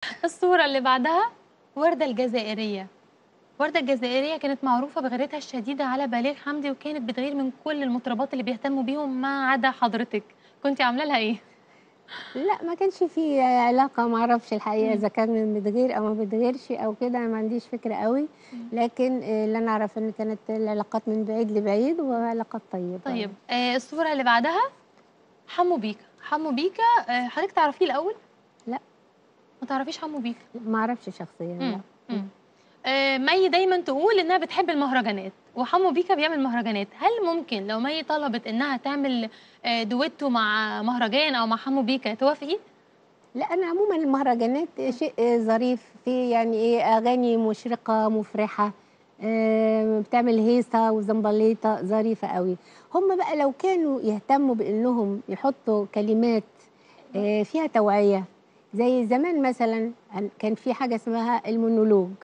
الصورة اللي بعدها وردة الجزائرية وردة الجزائرية كانت معروفة بغيرتها الشديدة على بليغ حمدي وكانت بتغير من كل المطربات اللي بيهتموا بيهم ما عدا حضرتك كنت عاملة لها ايه؟ لأ ما كانش في علاقة ما أعرفش الحقيقة إمم. إذا كان بتغير أو ما بتغيرش أو كده أنا ما عنديش فكرة أوي، إمم. لكن آآ اللي أنا أعرف إن كانت العلاقات من بعيد لبعيد وعلاقات طيبة طيب يعني. آآ الصورة اللي بعدها حمو بيكا، حمو بيكا آآ حضرتك تعرفيه الأول؟ لأ. ما تعرفيش حمو بيكا؟ ما أعرفش شخصيًا لأ. إمم، إمم. إمم. آآ مي دايمًا تقول إنها بتحب المهرجانات وحمو بيكا بيعمل مهرجانات، هل ممكن لو مي طلبت إنها تعمل آآ دويتو مع مهرجان أو مع حمو بيكا توافقي؟ لأ أنا عمومًا المهرجانات شيء ظريف، فيه يعني إيه أغاني مشرقة مفرحة آآ بتعمل هيصة وزمبليطة ظريفة أوي، هم بقى لو كانوا يهتموا بإنهم يحطوا كلمات آآ فيها توعية، زي زمان مثلًا هن كان في حاجة اسمها المونولوج.